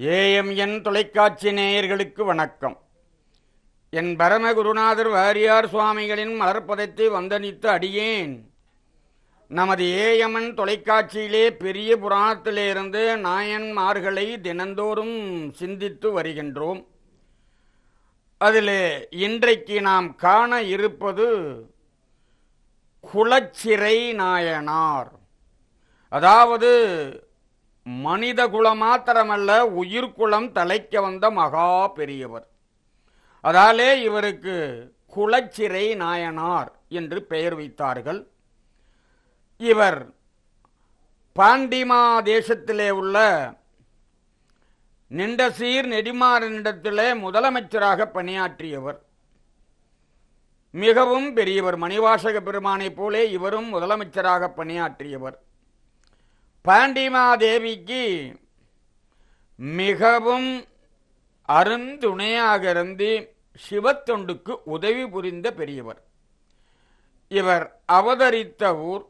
AMN தொலைக்காட்சி நேயர்களுக்கு வணக்கம் என் பரமகுருநாதர் வாரியார் சுவாமிகளின் மலர்ப்பதத்தை வந்தனித்து அடியேன் நமது ஏஎம்என் தொலைக்காட்சியிலே பெரிய புராணத்திலிருந்து நாயன்மார்களை தினந்தோறும் சிந்தித்து வருகின்றோம் அதில் இன்றைக்கு நாம் காண இருப்பது குலச்சிறை நாயனார் அதாவது மனித குலம் மாத்திரமல்ல உயிர்குலம் தலைக்க வந்த மகா பெரியவர் அதாலே இவருக்கு குலச்சிறை நாயனார் என்று பெயர் வைத்தார்கள் இவர் பாண்டிமா தேசத்திலே உள்ள நிண்டசீர் நெடுமாறனிடத்திலே முதலமைச்சராக பணியாற்றியவர் மிகவும் பெரியவர் மணிவாசக பெருமானைப் போலே இவரும் முதலமைச்சராக பணியாற்றியவர் பாண்டிமாதேவிக்கு மிகவும் அருந்துணையாக இருந்து சிவத்தொண்டுக்கு உதவி புரிந்த பெரியவர் இவர் அவதரித்த ஊர்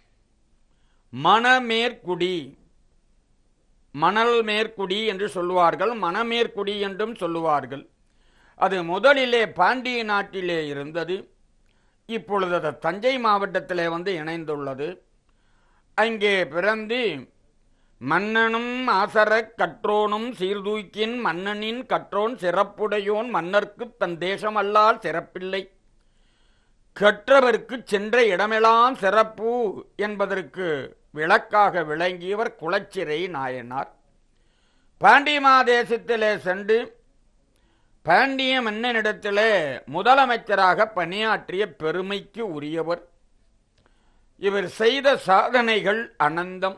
மணமேற்குடி மணல் மேற்குடி என்று சொல்லுவார்கள் மணமேற்குடி என்றும் சொல்லுவார்கள் அது முதலிலே பாண்டிய நாட்டிலே இருந்தது இப்பொழுது அது தஞ்சை மாவட்டத்திலே வந்து இணைந்துள்ளது அங்கே பிறந்து மன்னனும் ஆசரக் கற்றோனும் சீர்தூக்கின் மன்னனின் கற்றோன் சிறப்புடையோன் மன்னர்க்கு தன் தேசமல்லால் சிறப்பில்லை கற்றவர்க்கு சென்ற இடமெல்லாம் சிறப்பு என்பதற்கு விளக்காக விளங்கியவர் குலச்சிறை நாயனார் பாண்டியமாதேசத்திலே சென்று பாண்டிய மன்னனிடத்திலே முதலமைச்சராக பணியாற்றிய பெருமைக்கு உரியவர் இவர் செய்த சாதனைகள் அனந்தம்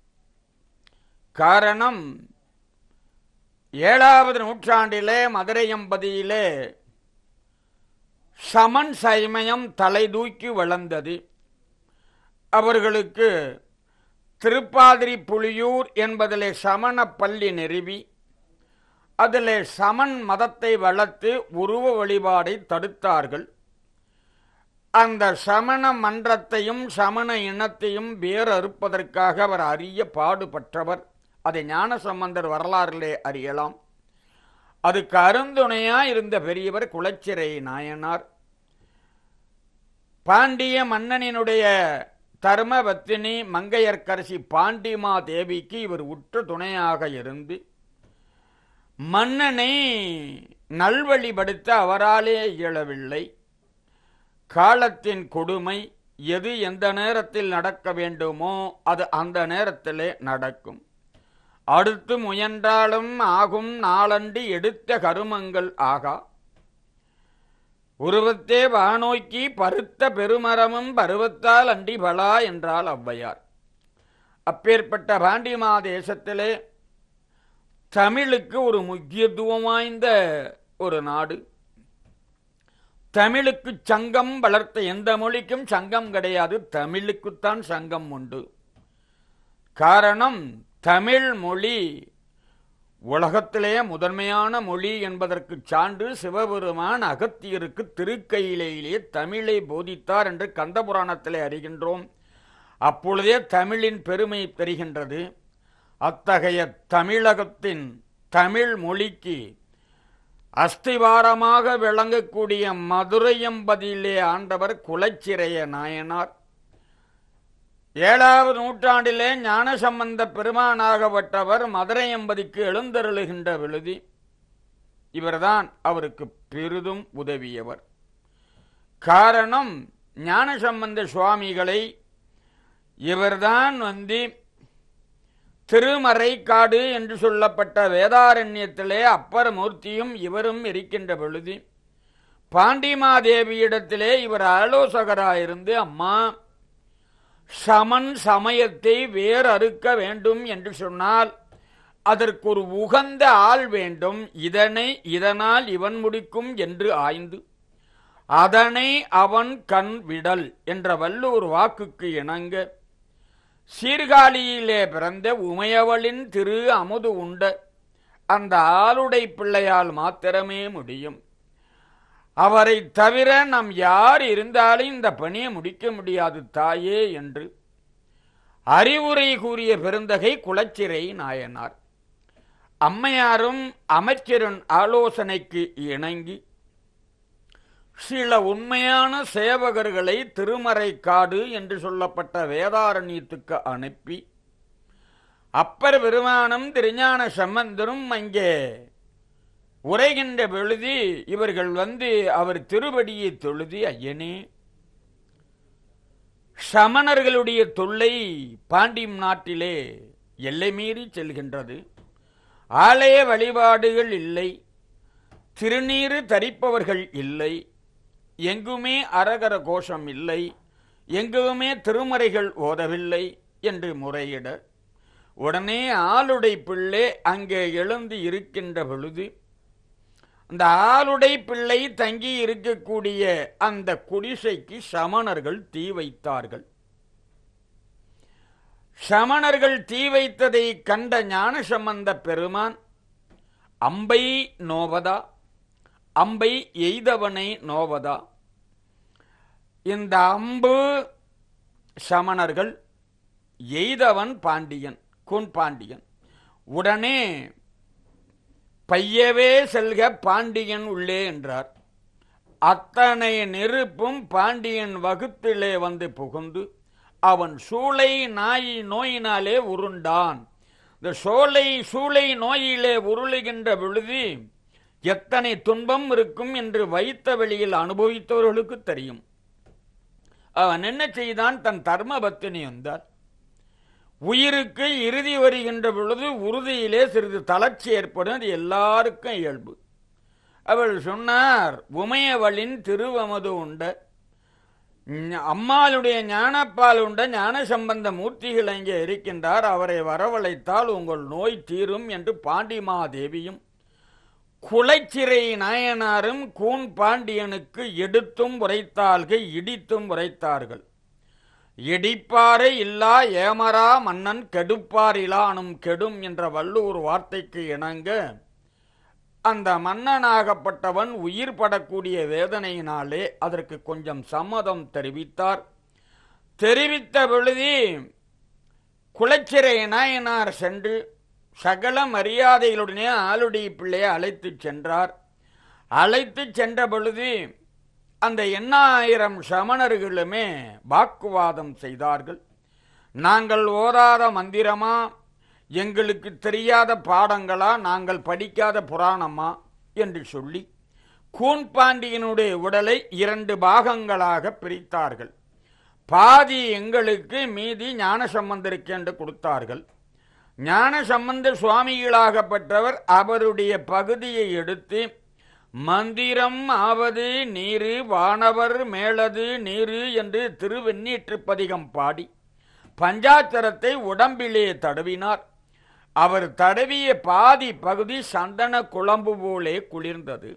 காரணம் ஏழாவது நூற்றாண்டிலே மதுரையம்பதியிலே சமன் சைமயம் தலைதூக்கி வளர்ந்தது அவர்களுக்கு திருப்பாதிரி புலியூர் என்பதிலே சமண பள்ளி நிறுவி அதிலே சமன் மதத்தை வளர்த்து உருவ வழிபாடை தடுத்தார்கள் அந்த சமண மன்றத்தையும் சமண இனத்தையும் வேறறுப்பதற்காக அவர் அரிய பாடுபட்டவர் அதை ஞான சம்பந்தர் வரலாறிலே அறியலாம் அதுக்கு அருந்துணையா இருந்த பெரியவர் குலச்சிறை நாயனார் பாண்டிய மன்னனினுடைய தர்மபத்தினி மங்கையர்க்கரசி பாண்டிமா தேவிக்கு இவர் உற்ற துணையாக இருந்து மன்னனை நல்வழிப்படுத்த அவராலே இயலவில்லை காலத்தின் கொடுமை எது எந்த நேரத்தில் நடக்க வேண்டுமோ அது அந்த நேரத்திலே நடக்கும் அடுத்து முயன்றாலும் ஆகும் நாளன்று எடுத்த கருமங்கள் ஆகா உருவத்தே வானோக்கி பருத்த பெருமரமும் பருவத்தால் அன்றி பலா என்றால் ஔவையார் அப்பேற்பட்ட பாண்டிமா தேசத்திலே தமிழுக்கு ஒரு முக்கியத்துவம் வாய்ந்த ஒரு நாடு தமிழுக்கு சங்கம் வளர்த்த எந்த மொழிக்கும் சங்கம் கிடையாது தமிழுக்குத்தான் சங்கம் உண்டு காரணம் தமிழ் மொழி உலகத்திலே முதன்மையான மொழி என்பதற்கு சான்று சிவபெருமான் அகத்தியருக்கு திருக்கையிலேயே தமிழை போதித்தார் என்று கந்தபுராணத்திலே அறிகின்றோம் அப்பொழுதே தமிழின் பெருமை தெரிகின்றது அத்தகைய தமிழகத்தின் தமிழ் மொழிக்கு அஸ்திவாரமாக விளங்கக்கூடிய மதுரையம்பதியிலே ஆண்டவர் குலச்சிறைய நாயனார் ஏழாவது நூற்றாண்டிலே ஞானசம்பந்த பெருமானாகப்பட்டவர் மதுரையம்பதிக்கு எழுந்தருளுகின்ற விழுதி இவர்தான் அவருக்கு பெரிதும் உதவியவர் காரணம் ஞானசம்பந்த சுவாமிகளை இவர்தான் வந்து திருமறைக்காடு என்று சொல்லப்பட்ட வேதாரண்யத்திலே அப்பர் மூர்த்தியும் இவரும் இருக்கின்ற பொழுது பாண்டிமாதேவியிடத்திலே இவர் ஆலோசகராயிருந்து அம்மா சமன் சமயத்தை வேறறுக்க வேண்டும் என்று சொன்னால் அதற்கு ஒரு உகந்த ஆள் வேண்டும் இதனை இதனால் இவன் முடிக்கும் என்று ஆய்ந்து அதனை அவன் கண் விடல் என்ற வல்லூர் வாக்குக்கு இணங்க சீர்காழியிலே பிறந்த உமையவளின் திரு அமுது உண்ட அந்த ஆளுடை பிள்ளையால் மாத்திரமே முடியும் அவரை தவிர நாம் யார் இருந்தாலும் இந்த பணியை முடிக்க முடியாது தாயே என்று அறிவுரை கூறிய பெருந்தகை குலச்சிறை நாயனார் அம்மையாரும் அமைச்சரின் ஆலோசனைக்கு இணங்கி சில உண்மையான சேவகர்களை திருமறைக்காடு என்று சொல்லப்பட்ட வேதாரண்யத்துக்கு அனுப்பி அப்பர் பெருமானும் திருஞான சம்பந்தரும் அங்கே உரைகின்ற பொழுது இவர்கள் வந்து அவர் திருவடியை தொழுதி ஐயனே சமணர்களுடைய தொல்லை பாண்டியம் நாட்டிலே எல்லை மீறி செல்கின்றது ஆலய வழிபாடுகள் இல்லை திருநீறு தரிப்பவர்கள் இல்லை எங்குமே அரகர கோஷம் இல்லை எங்குமே திருமறைகள் ஓதவில்லை என்று முறையிட உடனே ஆளுடை பிள்ளை அங்கே எழுந்து இருக்கின்ற பொழுது அந்த ஆளுடை பிள்ளை தங்கி இருக்கக்கூடிய அந்த குடிசைக்கு சமணர்கள் தீ வைத்தார்கள் சமணர்கள் தீ வைத்ததை கண்ட ஞானசம்பந்த பெருமான் அம்பை நோவதா அம்பை எய்தவனை நோவதா இந்த அம்பு சமணர்கள் எய்தவன் பாண்டியன் கூன் பாண்டியன் உடனே பையவே செல்க பாண்டியன் உள்ளே என்றார் அத்தனை நெருப்பும் பாண்டியன் வகுத்திலே வந்து புகுந்து அவன் சூளை நாய் நோயினாலே உருண்டான் இந்த சோலை சூளை நோயிலே உருளுகின்ற பொழுது எத்தனை துன்பம் இருக்கும் என்று வைத்த வெளியில் அனுபவித்தவர்களுக்கு தெரியும் அவன் என்ன செய்தான் தன் தர்ம பத்தினி வந்தார் உயிருக்கு இறுதி வருகின்ற பொழுது உறுதியிலே சிறிது தளர்ச்சி ஏற்படும் அது எல்லாருக்கும் இயல்பு அவள் சொன்னார் உமையவளின் திருவமது உண்ட ஞ- அம்மாளுடைய ஞானப்பால் உண்ட ஞான சம்பந்த மூர்த்திகள் அங்கே இருக்கின்றார் அவரை வரவழைத்தால் உங்கள் நோய் தீரும் என்று பாண்டிமாதேவியும் குலைச்சிறை நாயனாரும் கூன் பாண்டியனுக்கு எடுத்தும் உரைத்தார்கள் இடித்தும் உரைத்தார்கள் இடிப்பாரை இல்லா ஏமரா மன்னன் கெடுப்பாரிலானும் கெடும் என்ற வள்ளுவர் வார்த்தைக்கு இணங்க அந்த மன்னனாகப்பட்டவன் உயிர் படக்கூடிய வேதனையினாலே அதற்கு கொஞ்சம் சம்மதம் தெரிவித்தார் தெரிவித்த பொழுது குலச்சிறை நாயனார் சென்று சகல மரியாதைகளுடனே ஆளுடி பிள்ளையை அழைத்துச் சென்றார் அழைத்துச் சென்ற பொழுது அந்த எண்ணாயிரம் சமணர்களுமே வாக்குவாதம் செய்தார்கள் நாங்கள் ஓதாத மந்திரமா எங்களுக்கு தெரியாத பாடங்களா நாங்கள் படிக்காத புராணமா என்று சொல்லி கூன் பாண்டியனுடைய உடலை இரண்டு பாகங்களாக பிரித்தார்கள் பாதி எங்களுக்கு மீதி ஞானசம்பந்தருக்கு என்று கொடுத்தார்கள் ஞானசம்பந்த சுவாமிகளாகப்பட்டவர் அவருடைய பகுதியை எடுத்து மந்திரம் ஆவது நீரு வானவர் மேலது நீரு என்று திருவெண்ணீற்றுப்பதிகம் பாடி பஞ்சாச்சரத்தை உடம்பிலே தடவினார் அவர் தடவிய பாதி பகுதி சந்தன குழம்பு போலே குளிர்ந்தது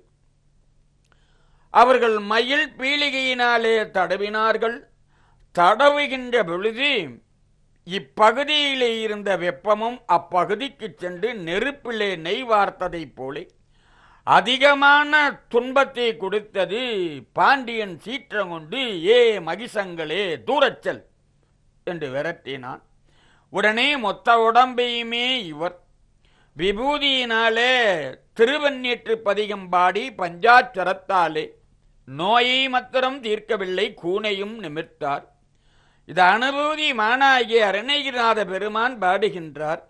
அவர்கள் மயில் பீலிகையினாலே தடவினார்கள் தடவுகின்ற பொழுது இப்பகுதியிலே இருந்த வெப்பமும் அப்பகுதிக்கு சென்று நெருப்பிலே நெய் வார்த்ததைப் போலே அதிகமான துன்பத்தை கொடுத்தது பாண்டியன் சீற்றம் கொண்டு ஏ மகிசங்களே தூரச்சல் என்று விரட்டினான் உடனே மொத்த உடம்பையுமே இவர் விபூதியினாலே திருவண்ணீற்று பதிகம் பாடி பஞ்சாட்சரத்தாலே நோயை மாத்திரம் தீர்க்கவில்லை கூனையும் நிமிர்த்தார் இது அனுபூதி மானாகிய அருணகிரிநாத பெருமான் பாடுகின்றார்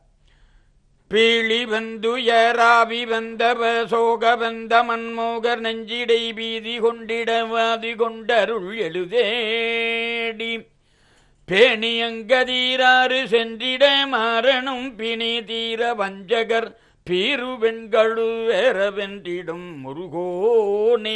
பீழி வந்துயராவி வந்தவ சோக வந்த மன்மோகர் நெஞ்சிடை பீதி கொண்டிடவாதி கொண்டருள் எழுதேடி பேணியங்கதீராறு சென்றிட மாறனும் பிணி தீர வஞ்சகர் பீருவெண்களு வேறவென்றிடும் முருகோனே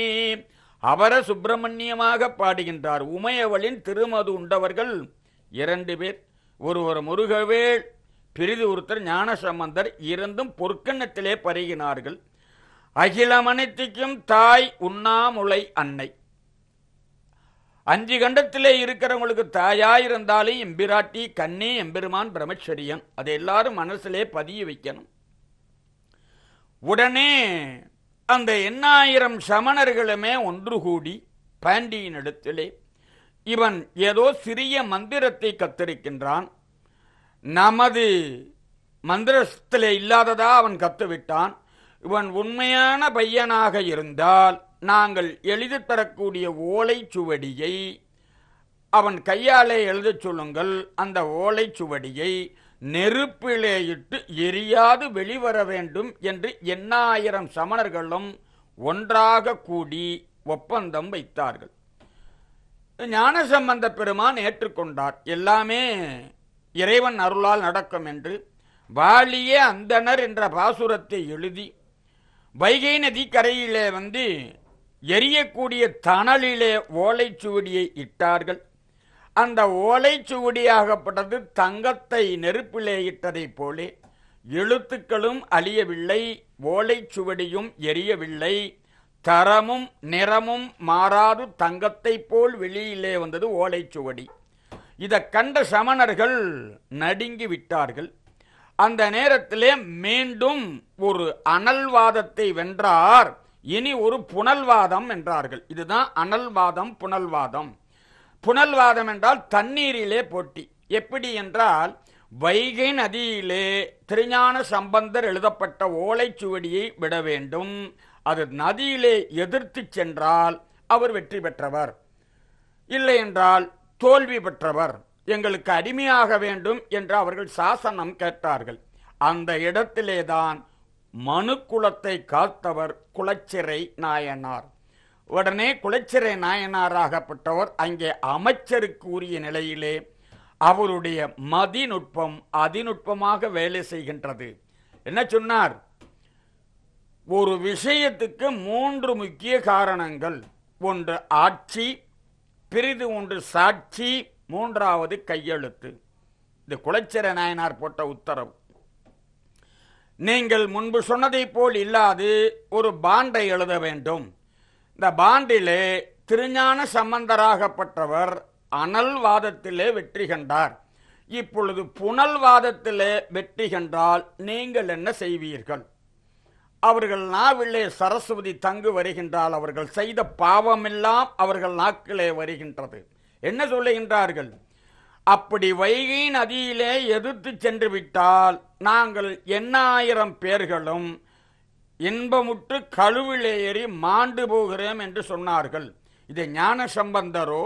அவர சுப்பிரமணியமாக பாடுகின்றார் உமையவளின் திருமது உண்டவர்கள் இரண்டு பேர் ஒருவர் முருகவேள் பிரிது ஒருத்தர் ஞானசம்பந்தர் இருந்தும் பொற்கண்ணத்திலே பருகினார்கள் அகிலமனைத்துக்கும் தாய் உண்ணாமுலை அன்னை அஞ்சு கண்டத்திலே இருக்கிறவங்களுக்கு தாயாய் இருந்தாலும் எம்பிராட்டி கண்ணே எம்பெருமான் பிரம்மச்சரியன் அதை எல்லாரும் மனசிலே பதிய வைக்கணும் உடனே அந்த எண்ணாயிரம் சமணர்களுமே ஒன்று கூடி பாண்டியினிடத்திலே இவன் ஏதோ சிறிய மந்திரத்தை கத்திருக்கின்றான் நமது மந்திரத்திலே இல்லாததா அவன் கத்துவிட்டான் இவன் உண்மையான பையனாக இருந்தால் நாங்கள் எழுதி தரக்கூடிய ஓலைச் சுவடியை அவன் கையாலே எழுதச் சொல்லுங்கள் அந்த ஓலைச் சுவடியை நெருப்பிலே இட்டு எரியாது வெளிவர வேண்டும் என்று எண்ணாயிரம் சமணர்களும் ஒன்றாக கூடி ஒப்பந்தம் வைத்தார்கள் ஞானசம்பந்த பெருமான் ஏற்றுக்கொண்டார் எல்லாமே இறைவன் அருளால் நடக்கும் என்று வாலியே அந்தனர் என்ற பாசுரத்தை எழுதி வைகை நதி கரையிலே வந்து எரியக்கூடிய தணலிலே ஓலைச்சுவடியை இட்டார்கள் அந்த ஓலைச்சுவடியாகப்பட்டது தங்கத்தை நெருப்பிலே இட்டதைப் போலே எழுத்துக்களும் அழியவில்லை ஓலைச்சுவடியும் எரியவில்லை தரமும் நிறமும் மாறாது தங்கத்தைப் போல் வெளியிலே வந்தது ஓலைச்சுவடி இதை கண்ட சமணர்கள் நடுங்கி விட்டார்கள் அந்த நேரத்திலே மீண்டும் ஒரு அனல்வாதத்தை வென்றார் இனி ஒரு புனல்வாதம் என்றார்கள் இதுதான் அனல்வாதம் புனல்வாதம் புனல்வாதம் என்றால் தண்ணீரிலே போட்டி எப்படி என்றால் வைகை நதியிலே திருஞான சம்பந்தர் எழுதப்பட்ட ஓலைச்சுவடியை விட வேண்டும் அது நதியிலே எதிர்த்து சென்றால் அவர் வெற்றி பெற்றவர் இல்லை என்றால் தோல்வி பெற்றவர் எங்களுக்கு அடிமையாக வேண்டும் என்று அவர்கள் சாசனம் கேட்டார்கள் அந்த இடத்திலேதான் மனு குலத்தை காத்தவர் குலச்சிறை நாயனார் உடனே குலச்சிறை நாயனாராகப்பட்டவர் அங்கே அமைச்சருக்கு உரிய நிலையிலே அவருடைய மதிநுட்பம் அதிநுட்பமாக வேலை செய்கின்றது என்ன சொன்னார் ஒரு விஷயத்துக்கு மூன்று முக்கிய காரணங்கள் ஒன்று ஆட்சி பிரிது ஒன்று சாட்சி மூன்றாவது கையெழுத்து இது குலச்சிர நாயனார் போட்ட உத்தரவு நீங்கள் முன்பு சொன்னதைப் போல் இல்லாது ஒரு பாண்டை எழுத வேண்டும் இந்த பாண்டிலே திருஞான சம்பந்தராகப்பட்டவர் அனல்வாதத்திலே வெற்றி கண்டார் இப்பொழுது புனல்வாதத்திலே வெற்றி கண்டால் நீங்கள் என்ன செய்வீர்கள் அவர்கள் நாவிலே சரஸ்வதி தங்கு வருகின்றால் அவர்கள் செய்த பாவமெல்லாம் அவர்கள் நாக்கிலே வருகின்றது என்ன சொல்லுகின்றார்கள் அப்படி வைகை நதியிலே எதிர்த்து சென்று விட்டால் நாங்கள் எண்ணாயிரம் பேர்களும் இன்பமுற்று கழுவிலே ஏறி மாண்டு போகிறோம் என்று சொன்னார்கள் இது ஞான சம்பந்தரோ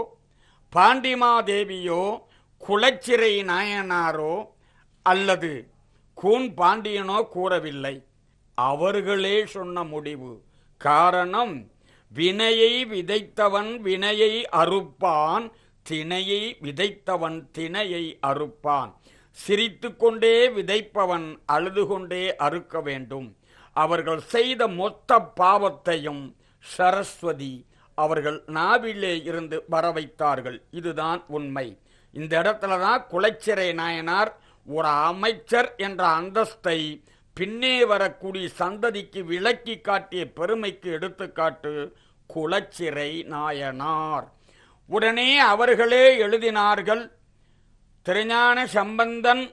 பாண்டிமாதேவியோ குலச்சிறை நாயனாரோ அல்லது கூன் பாண்டியனோ கூறவில்லை அவர்களே சொன்ன முடிவு காரணம் வினையை விதைத்தவன் வினையை அறுப்பான் தினையை விதைத்தவன் தினையை அறுப்பான் சிரித்துக்கொண்டே விதைப்பவன் அழுது கொண்டே அறுக்க வேண்டும் அவர்கள் செய்த மொத்த பாவத்தையும் சரஸ்வதி அவர்கள் நாவிலே இருந்து வர வைத்தார்கள் இதுதான் உண்மை இந்த இடத்துல தான் குலச்சிறை நாயனார் ஒரு அமைச்சர் என்ற அந்தஸ்தை பின்னே வரக்கூடிய சந்ததிக்கு விளக்கி காட்டிய பெருமைக்கு எடுத்துக்காட்டு குலச்சிறை நாயனார் உடனே அவர்களே எழுதினார்கள் திருஞான சம்பந்தன்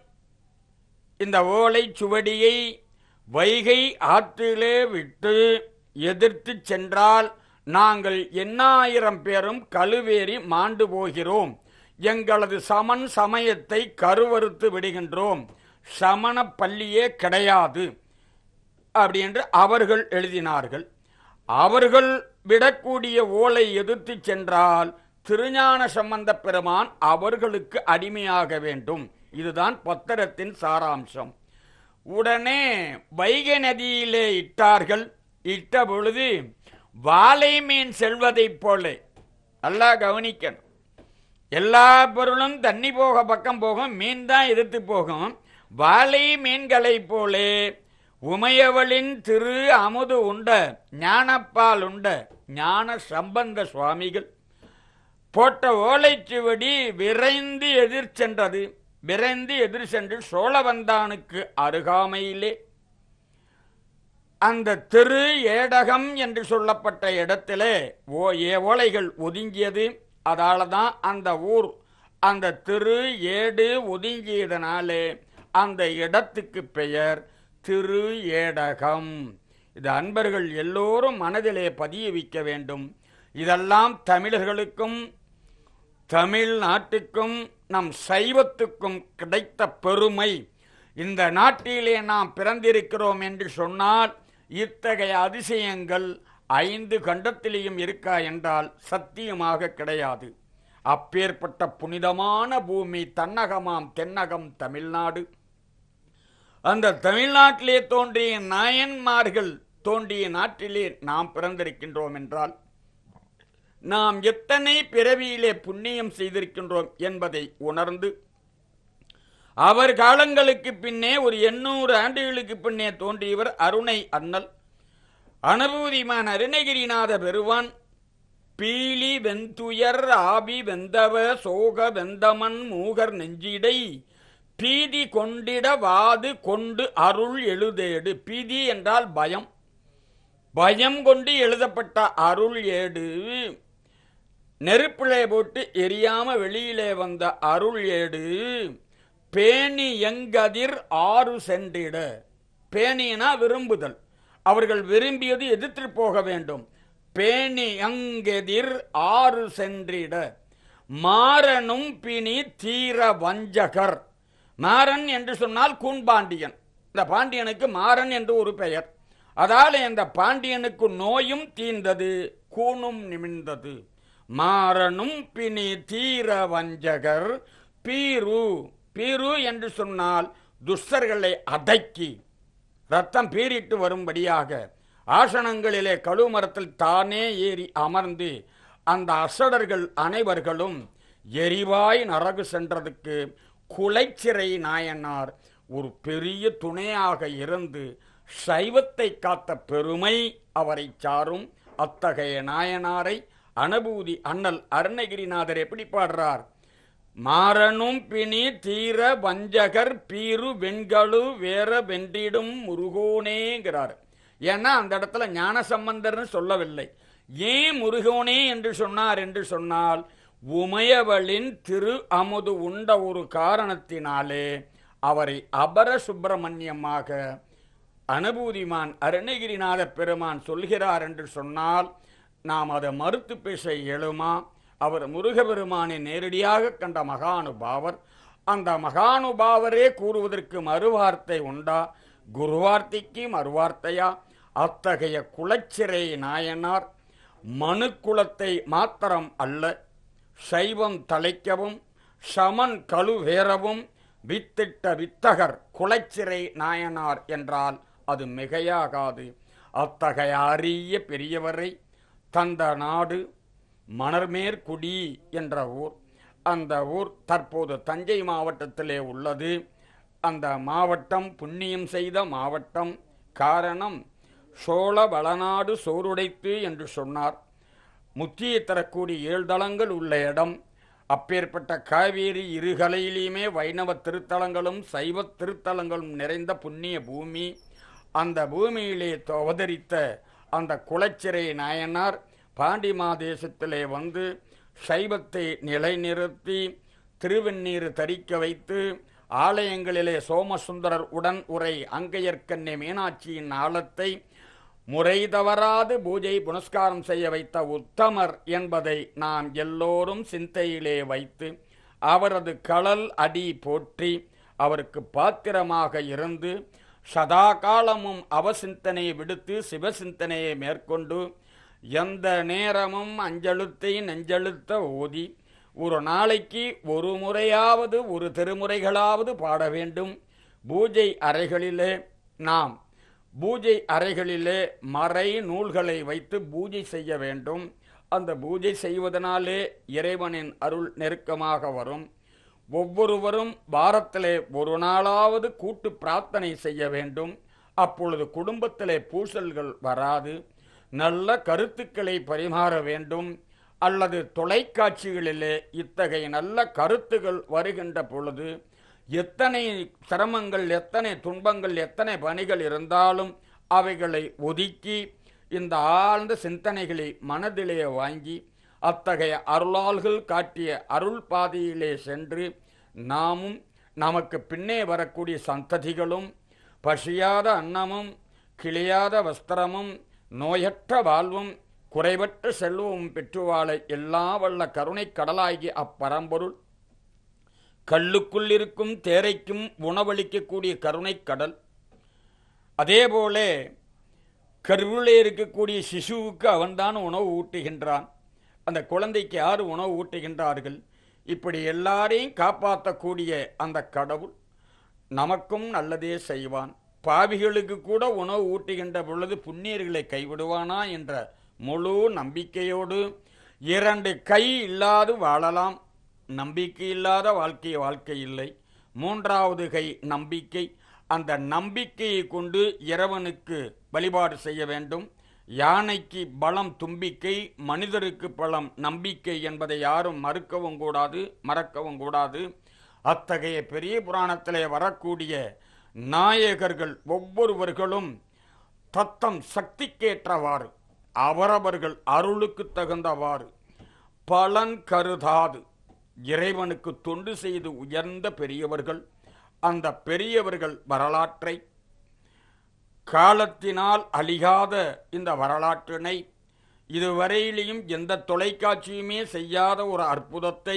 இந்த ஓலை சுவடியை வைகை ஆற்றிலே விட்டு எதிர்த்து சென்றால் நாங்கள் எண்ணாயிரம் பேரும் கழுவேறி மாண்டு போகிறோம் எங்களது சமன் சமயத்தை கருவறுத்து விடுகின்றோம் சமண பள்ளியே கிடையாது அப்படி என்று அவர்கள் எழுதினார்கள் அவர்கள் விடக்கூடிய ஓலை எதிர்த்து சென்றால் திருஞான சம்பந்த பெருமான் அவர்களுக்கு அடிமையாக வேண்டும் இதுதான் பத்திரத்தின் சாராம்சம் உடனே வைகை நதியிலே இட்டார்கள் இட்ட பொழுது வாழை மீன் செல்வதைப் போல நல்லா கவனிக்கணும் எல்லா பொருளும் தண்ணி போக பக்கம் போகும் மீன் தான் எதிர்த்து போகும் வாழை மீன்களைப் போலே உமையவளின் திரு அமுது உண்ட ஞானப்பால் உண்ட ஞான சம்பந்த சுவாமிகள் போட்ட ஓலைச்சுவடி விரைந்து எதிர் சென்றது விரைந்து எதிர் சென்று சோழவந்தானுக்கு அருகாமையிலே அந்த திரு ஏடகம் என்று சொல்லப்பட்ட இடத்திலே ஓ ஏ ஓலைகள் ஒதுங்கியது அதால தான் அந்த ஊர் அந்த திரு ஏடு ஒதுங்கியதனாலே அந்த இடத்துக்கு பெயர் திரு ஏடகம் இது அன்பர்கள் எல்லோரும் மனதிலே பதிய வைக்க வேண்டும் இதெல்லாம் தமிழர்களுக்கும் தமிழ் நாட்டுக்கும் நம் சைவத்துக்கும் கிடைத்த பெருமை இந்த நாட்டிலே நாம் பிறந்திருக்கிறோம் என்று சொன்னால் இத்தகைய அதிசயங்கள் ஐந்து கண்டத்திலேயும் இருக்கா என்றால் சத்தியமாக கிடையாது அப்பேற்பட்ட புனிதமான பூமி தன்னகமாம் தென்னகம் தமிழ்நாடு அந்த தமிழ்நாட்டிலே தோன்றிய நாயன்மார்கள் தோன்றிய நாட்டிலே நாம் பிறந்திருக்கின்றோம் என்றால் நாம் எத்தனை பிறவியிலே புண்ணியம் செய்திருக்கின்றோம் என்பதை உணர்ந்து அவர் காலங்களுக்கு பின்னே ஒரு எண்ணூறு ஆண்டுகளுக்கு பின்னே தோன்றியவர் அருணை அண்ணல் அனுபூதிமான் அருணகிரிநாத பெருவான் பீலி வெந்துயர் ஆபி வெந்தவ சோக வெந்தமன் மூகர் நெஞ்சிடை பீதி கொண்டிட வாது கொண்டு அருள் எழுதேடு பீதி என்றால் பயம் பயம் கொண்டு எழுதப்பட்ட அருள் ஏடு நெருப்பிலே போட்டு எரியாம வெளியிலே வந்த அருள் ஏடு பேணி எங்கதிர் ஆறு சென்றிட பேணினா விரும்புதல் அவர்கள் விரும்பியது எதிர்த்து போக வேண்டும் பேணி அங்கெதிர் ஆறு சென்றிட மாறனும் பிணி தீர வஞ்சகர் மாறன் என்று சொன்னால் கூன்பாண்டியன் இந்த பாண்டியனுக்கு மாறன் என்று ஒரு பெயர் அதால இந்த பாண்டியனுக்கு நோயும் தீர்ந்தது கூணும் நிமிர்ந்தது மாறனும் பிணி தீர வஞ்சகர் பீரு பீரு என்று சொன்னால் துஷ்டர்களை அடக்கி ரத்தம் பீறிட்டு வரும்படியாக ஆசனங்களிலே கழுமரத்தில் தானே ஏறி அமர்ந்து அந்த அசடர்கள் அனைவர்களும் எரிவாய் நரகு சென்றதுக்கு குலைச்சிறை நாயனார் ஒரு பெரிய துணையாக இருந்து சைவத்தை காத்த பெருமை அவரை சாரும் அத்தகைய நாயனாரை அனுபூதி அண்ணல் அருணகிரிநாதர் எப்படி பாடுறார் மாறனும் பிணி தீர வஞ்சகர் பீரு வெண்களு வேற வென்றிடும் முருகோனேங்கிறார் ஏன்னா அந்த இடத்துல ஞான சம்பந்தர்னு சொல்லவில்லை ஏன் முருகோனே என்று சொன்னார் என்று சொன்னால் உமையவளின் திரு அமுது உண்ட ஒரு காரணத்தினாலே அவரை அபர சுப்பிரமணியமாக அனுபூதிமான் அருணகிரிநாத பெருமான் சொல்கிறார் என்று சொன்னால் நாம் அதை மறுத்து பேச இயலுமா அவர் முருகபெருமானை நேரடியாக கண்ட மகானுபாவர் அந்த மகானுபாவரே கூறுவதற்கு மறுவார்த்தை உண்டா குருவார்த்தைக்கு மறுவார்த்தையா அத்தகைய குலச்சிறை நாயனார் மனு குலத்தை மாத்திரம் அல்ல சைவம் தலைக்கவும் சமன் கழுவேறவும் வித்திட்ட வித்தகர் குலச்சிறை நாயனார் என்றால் அது மிகையாகாது அத்தகைய அரிய பெரியவரை தந்த நாடு மணர்மேற்குடி என்ற ஊர் அந்த ஊர் தற்போது தஞ்சை மாவட்டத்திலே உள்ளது அந்த மாவட்டம் புண்ணியம் செய்த மாவட்டம் காரணம் சோழ வளநாடு சோறுடைத்து என்று சொன்னார் முத்தியை தரக்கூடிய ஏழு தளங்கள் உள்ள இடம் அப்பேற்பட்ட காவேரி இருகலையிலையுமே வைணவ திருத்தலங்களும் சைவ திருத்தலங்களும் நிறைந்த புண்ணிய பூமி அந்த பூமியிலே அவதரித்த அந்த குலச்சிறை நாயனார் பாண்டிமாதேசத்திலே வந்து சைவத்தை நிலைநிறுத்தி திருவெண்ணீர் தரிக்க வைத்து ஆலயங்களிலே சோமசுந்தரர் உடன் உரை அங்கையர்க்கண்ணே மீனாட்சியின் ஆலத்தை முறை தவறாது பூஜை புனஸ்காரம் செய்ய வைத்த உத்தமர் என்பதை நாம் எல்லோரும் சிந்தையிலே வைத்து அவரது கடல் அடி போற்றி அவருக்கு பாத்திரமாக இருந்து சதா காலமும் அவசிந்தனையை விடுத்து சிவசிந்தனையை மேற்கொண்டு எந்த நேரமும் அஞ்செழுத்தை நெஞ்செழுத்த ஓதி ஒரு நாளைக்கு ஒரு முறையாவது ஒரு திருமுறைகளாவது பாட வேண்டும் பூஜை அறைகளிலே நாம் பூஜை அறைகளிலே மறை நூல்களை வைத்து பூஜை செய்ய வேண்டும் அந்த பூஜை செய்வதனாலே இறைவனின் அருள் நெருக்கமாக வரும் ஒவ்வொருவரும் வாரத்திலே ஒரு நாளாவது கூட்டு பிரார்த்தனை செய்ய வேண்டும் அப்பொழுது குடும்பத்திலே பூசல்கள் வராது நல்ல கருத்துக்களை பரிமாற வேண்டும் அல்லது தொலைக்காட்சிகளிலே இத்தகைய நல்ல கருத்துகள் வருகின்ற பொழுது எத்தனை சிரமங்கள் எத்தனை துன்பங்கள் எத்தனை பணிகள் இருந்தாலும் அவைகளை ஒதுக்கி இந்த ஆழ்ந்த சிந்தனைகளை மனதிலே வாங்கி அத்தகைய அருளாள்கள் காட்டிய அருள் பாதையிலே சென்று நாமும் நமக்கு பின்னே வரக்கூடிய சந்ததிகளும் பசியாத அன்னமும் கிளியாத வஸ்திரமும் நோயற்ற வாழ்வும் குறைவற்ற செல்வமும் பெற்று வாழ எல்லா வல்ல கருணை கடலாகிய அப்பரம்பொருள் கல்லுக்குள் இருக்கும் தேரைக்கும் உணவளிக்கக்கூடிய கருணை கடல் அதேபோல கருவிலே இருக்கக்கூடிய சிசுவுக்கு அவன்தான் உணவு ஊட்டுகின்றான் அந்த குழந்தைக்கு யார் உணவு ஊட்டுகின்றார்கள் இப்படி எல்லாரையும் காப்பாற்றக்கூடிய அந்த கடவுள் நமக்கும் நல்லதே செய்வான் பாவிகளுக்கு கூட உணவு ஊட்டுகின்ற பொழுது புண்ணியர்களை கைவிடுவானா என்ற முழு நம்பிக்கையோடு இரண்டு கை இல்லாது வாழலாம் நம்பிக்கை இல்லாத வாழ்க்கை வாழ்க்கை இல்லை மூன்றாவது கை நம்பிக்கை அந்த நம்பிக்கையை கொண்டு இறைவனுக்கு வழிபாடு செய்ய வேண்டும் யானைக்கு பலம் தும்பிக்கை மனிதருக்கு பலம் நம்பிக்கை என்பதை யாரும் மறுக்கவும் கூடாது மறக்கவும் கூடாது அத்தகைய பெரிய புராணத்திலே வரக்கூடிய நாயகர்கள் ஒவ்வொருவர்களும் தத்தம் சக்திக்கேற்றவாறு அவரவர்கள் அருளுக்கு தகுந்தவாறு பலன் கருதாது இறைவனுக்கு தொண்டு செய்து உயர்ந்த பெரியவர்கள் அந்த பெரியவர்கள் வரலாற்றை காலத்தினால் அழியாத இந்த வரலாற்றினை இதுவரையிலையும் எந்த தொலைக்காட்சியுமே செய்யாத ஒரு அற்புதத்தை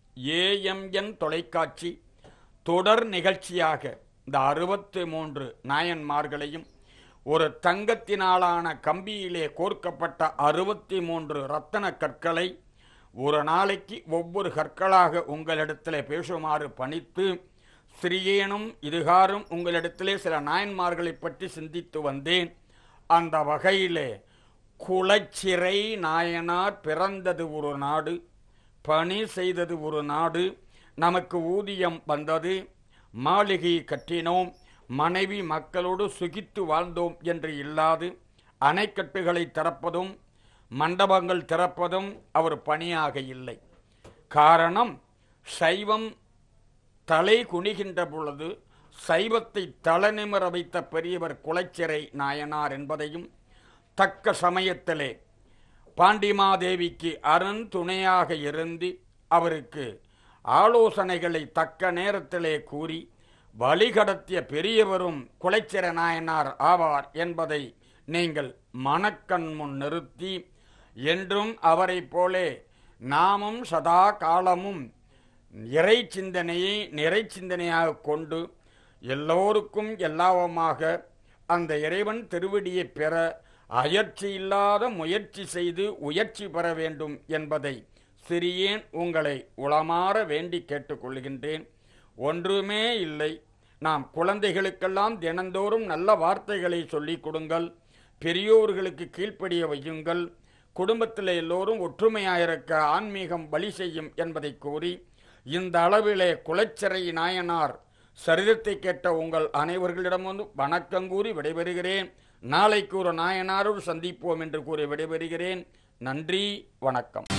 ஏஎம்என் தொலைக்காட்சி தொடர் நிகழ்ச்சியாக இந்த அறுபத்தி மூன்று நாயன்மார்களையும் ஒரு தங்கத்தினாலான கம்பியிலே கோர்க்கப்பட்ட அறுபத்தி மூன்று ரத்தன கற்களை ஒரு நாளைக்கு ஒவ்வொரு கற்களாக உங்களிடத்திலே பேசுமாறு பணித்து சிறியேனும் இதுகாரும் உங்களிடத்திலே சில நாயன்மார்களை பற்றி சிந்தித்து வந்தேன் அந்த வகையிலே குலச்சிறை நாயனார் பிறந்தது ஒரு நாடு பணி செய்தது ஒரு நாடு நமக்கு ஊதியம் வந்தது மாளிகை கட்டினோம் மனைவி மக்களோடு சுகித்து வாழ்ந்தோம் என்று இல்லாது அணைக்கட்டுகளை திறப்பதும் மண்டபங்கள் திறப்பதும் அவர் பணியாக இல்லை காரணம் சைவம் தலை குனிகின்ற பொழுது சைவத்தை தலநிமிர வைத்த பெரியவர் குலைச்சிறை நாயனார் என்பதையும் தக்க சமயத்திலே பாண்டிமாதேவிக்கு அரண் துணையாக இருந்து அவருக்கு ஆலோசனைகளை தக்க நேரத்திலே கூறி வழிகடத்திய பெரியவரும் குலைச்சிற நாயனார் ஆவார் என்பதை நீங்கள் மனக்கண் முன் நிறுத்தி என்றும் அவரைப் போலே நாமும் சதா காலமும் இறை சிந்தனையை நிறை சிந்தனையாக கொண்டு எல்லோருக்கும் எல்லாவமாக அந்த இறைவன் திருவடியை பெற அயற்சி இல்லாத முயற்சி செய்து உயர்ச்சி பெற வேண்டும் என்பதை சிறியேன் உங்களை உளமாற வேண்டி கேட்டுக்கொள்கின்றேன் ஒன்றுமே இல்லை நாம் குழந்தைகளுக்கெல்லாம் தினந்தோறும் நல்ல வார்த்தைகளை சொல்லிக் கொடுங்கள் பெரியோர்களுக்கு கீழ்ப்படிய வையுங்கள் குடும்பத்தில் எல்லோரும் ஒற்றுமையாயிருக்க ஆன்மீகம் வழி செய்யும் என்பதை கூறி இந்த அளவிலே குலச்சிறை நாயனார் சரிதத்தை கேட்ட உங்கள் அனைவர்களிடம் வந்து வணக்கம் கூறி விடைபெறுகிறேன் நாளைக்கு ஒரு நாயனாரோடு சந்திப்போம் என்று கூறி விடைபெறுகிறேன் நன்றி வணக்கம்